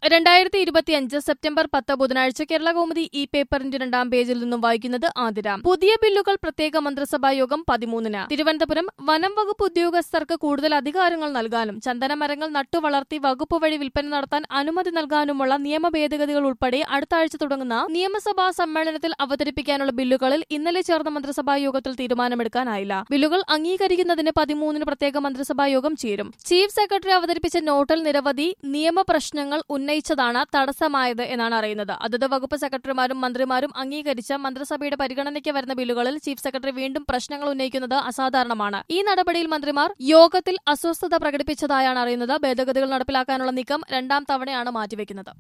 രണ്ടായിരത്തി ഇരുപത്തിയഞ്ച് സെപ്റ്റംബർ പത്ത് ബുധനാഴ്ച കേരള കൗമുദി ഈ പേപ്പറിന്റെ രണ്ടാം പേജിൽ നിന്നും വായിക്കുന്നത് ആതിര പുതിയ ബില്ലുകൾ പ്രത്യേക മന്ത്രിസഭാ യോഗം പതിമൂന്നിന് തിരുവനന്തപുരം വനം വകുപ്പ് ഉദ്യോഗസ്ഥർക്ക് കൂടുതൽ അധികാരങ്ങൾ നൽകാനും ചന്ദനമരങ്ങൾ നട്ടുവളർത്തി വകുപ്പ് വഴി വിൽപ്പന നടത്താൻ അനുമതി നൽകാനുമുള്ള നിയമ ഭേദഗതികൾ ഉൾപ്പെടെ അടുത്ത ആഴ്ച തുടങ്ങുന്ന നിയമസഭാ സമ്മേളനത്തിൽ അവതരിപ്പിക്കാനുള്ള ബില്ലുകളിൽ ഇന്നലെ ചേർന്ന മന്ത്രിസഭാ യോഗത്തിൽ തീരുമാനമെടുക്കാനായില്ല ബില്ലുകൾ അംഗീകരിക്കുന്നതിന് പതിമൂന്നിന് പ്രത്യേക മന്ത്രിസഭാ യോഗം ചേരും ചീഫ് സെക്രട്ടറി അവതരിപ്പിച്ച നോട്ടിൽ നിരവധി നിയമപ്രശ്നങ്ങൾ ഉന്നയിച്ചതാണ് തടസ്സമായത് എന്നാണ് അറിയുന്നത് അതത് വകുപ്പ് സെക്രട്ടറിമാരും മന്ത്രിമാരും അംഗീകരിച്ച മന്ത്രിസഭയുടെ പരിഗണനയ്ക്ക് വരുന്ന ബില്ലുകളിൽ ചീഫ് സെക്രട്ടറി വീണ്ടും പ്രശ്നങ്ങൾ ഉന്നയിക്കുന്നത് അസാധാരണമാണ് ഈ നടപടിയിൽ മന്ത്രിമാർ യോഗത്തിൽ അസ്വസ്ഥത പ്രകടിപ്പിച്ചതായാണ് അറിയുന്നത് ഭേദഗതികൾ നടപ്പിലാക്കാനുള്ള നീക്കം രണ്ടാം തവണയാണ് മാറ്റിവെക്കുന്നത്